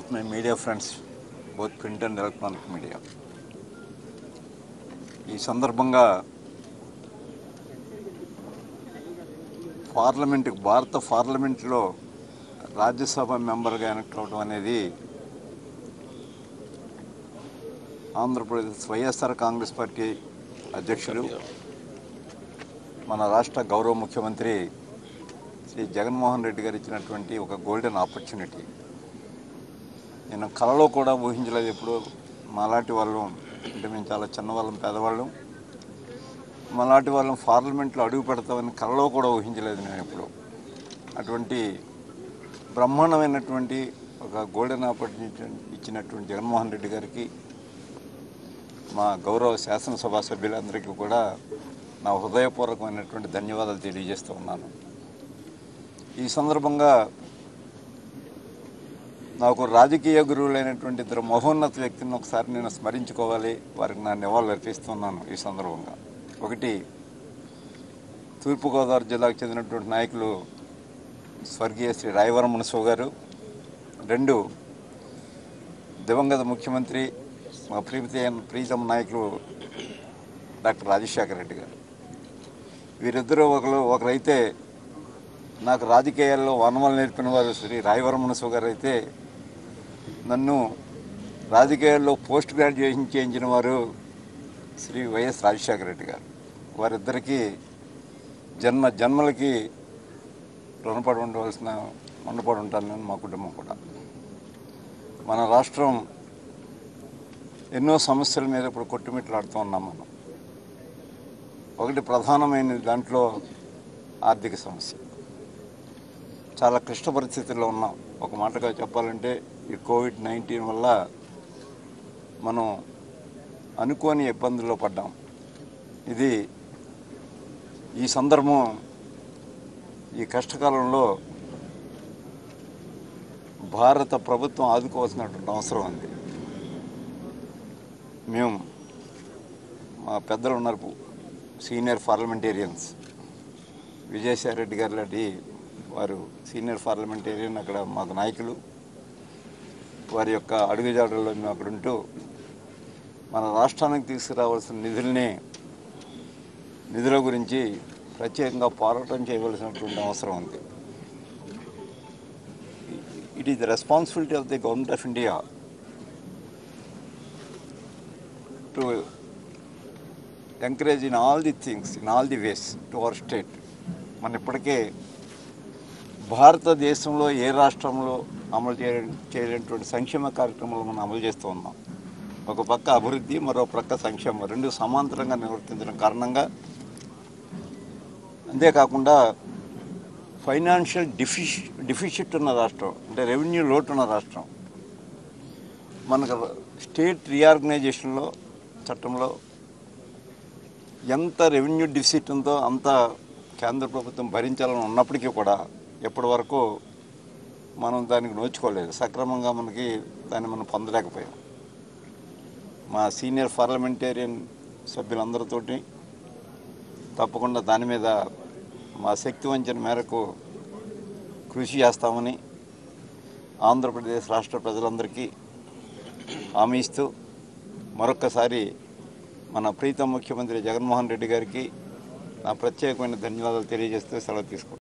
my media friends, both print and electronic media. ఈ సందర్భంగా parliament భారత పార్లమెంట్లో రాజ్యసభ మెంబర్గా ఎలక్ట్ అవడం అనేది ఆంధ్రప్రదేశ్ వైఎస్ఆర్ కాంగ్రెస్ పార్టీ అధ్యక్షులు మన రాష్ట్ర గౌరవ ముఖ్యమంత్రి శ్రీ జగన్మోహన్ రెడ్డి గారు ఇచ్చినటువంటి ఒక గోల్డెన్ ఆపర్చునిటీ నేను కలలో కూడా ఊహించలేదు ఎప్పుడు మాలాంటి వాళ్ళం అంటే మేము చాలా చిన్నవాళ్ళం పేదవాళ్ళం మాలాంటి వాళ్ళం పార్లమెంట్లో అడుగు పెడతామని కలలో కూడా ఊహించలేదు నేను ఎప్పుడు అటువంటి బ్రహ్మాండమైనటువంటి ఒక గోల్డెన్ ఆపర్చునిటీ ఇచ్చినటువంటి జగన్మోహన్ రెడ్డి గారికి మా గౌరవ శాసనసభ సభ్యులందరికీ కూడా నా హృదయపూర్వకమైనటువంటి ధన్యవాదాలు తెలియజేస్తూ ఉన్నాను ఈ సందర్భంగా నాకు రాజకీయ గురువులైనటువంటి ఇద్దరు మహోన్నత వ్యక్తిని ఒకసారి నేను స్మరించుకోవాలి వారికి నా నివాళులు అర్పిస్తున్నాను ఈ సందర్భంగా ఒకటి తూర్పుగోదావరి జిల్లాకు చెందినటువంటి నాయకులు స్వర్గీయ శ్రీ రాయవరం మునసో గారు రెండు దివంగత ముఖ్యమంత్రి మా ప్రీతి ప్రీతమ నాయకులు డాక్టర్ రాజశేఖర రెడ్డి గారు వీరిద్దరూ ఒకరు ఒకరైతే నాకు రాజకీయాల్లో వనమలు నేర్పిన వారు శ్రీ రాయవరం మునసో గారు అయితే నన్ను రాజకీయాల్లో పోస్ట్ గ్రాడ్యుయేషన్ చేయించిన వారు శ్రీ వైఎస్ రాజశేఖర రెడ్డి గారు వారిద్దరికీ జన్మ జన్మలకి రుణపడి ఉండవలసిన రుణపడి ఉంటాను నేను మా కుటుంబం కూడా మన రాష్ట్రం ఎన్నో సమస్యల మీద ఇప్పుడు కొట్టుమిట్లాడుతూ ఉన్నాం మనం ఒకటి ప్రధానమైన దాంట్లో ఆర్థిక సమస్య చాలా క్లిష్ట పరిస్థితుల్లో ఉన్నాం ఒక మాటగా చెప్పాలంటే ఈ కోవిడ్ నైన్టీన్ వల్ల మనం అనుకోని ఇబ్బందుల్లో పడ్డాం ఇది ఈ సందర్భం ఈ కష్టకాలంలో భారత ప్రభుత్వం ఆదుకోవాల్సినటువంటి అవసరం ఉంది మేము మా పెద్దలు ఉన్నారు సీనియర్ పార్లమెంటేరియన్స్ విజయసాయి రెడ్డి గారు లాంటి వారు సీనియర్ పార్లమెంటేరియన్ అక్కడ మాకు నాయకులు వారి యొక్క అడుగుజాడల్లో మేము అక్కడ ఉంటూ మన రాష్ట్రానికి తీసుకురావాల్సిన నిధుల్ని నిధుల గురించి ప్రత్యేకంగా పోరాటం చేయవలసినటువంటి అవసరం ఉంది it is the responsibility of the government of India to encourage in all the things in all the ways to our state మన ఇప్పటికే భారతదేశంలో ఏ రాష్ట్రంలో అమలు చేయ చేయలేనటువంటి సంక్షేమ కార్యక్రమాలు మనం అమలు చేస్తూ ఉన్నాం ఒక పక్క అభివృద్ధి మరో పక్క సంక్షేమం రెండు సమాంతరంగా నిర్వర్తించడం కారణంగా అంతేకాకుండా ఫైనాన్షియల్ డిఫిష్ డిఫిషిట్ ఉన్న రాష్ట్రం అంటే రెవెన్యూ లోటు ఉన్న రాష్ట్రం మనకు స్టేట్ రీఆర్గనైజేషన్లో చట్టంలో ఎంత రెవెన్యూ డిఫిసిట్ ఉందో అంత కేంద్ర ప్రభుత్వం భరించాలని ఉన్నప్పటికీ కూడా ఎప్పటి వరకు మనం దానికి నోచుకోలేదు సక్రమంగా మనకి దాన్ని మనం పొందలేకపోయాం మా సీనియర్ పార్లమెంటేరియన్ సభ్యులందరితోటి తప్పకుండా దాని మీద మా శక్తి వంచిన మేరకు కృషి చేస్తామని ఆంధ్రప్రదేశ్ రాష్ట్ర ప్రజలందరికీ హామీ ఇస్తూ మరొక్కసారి మన ప్రీతం ముఖ్యమంత్రి జగన్మోహన్ రెడ్డి గారికి నా ప్రత్యేకమైన ధన్యవాదాలు తెలియజేస్తూ సెలవు తీసుకుంటాను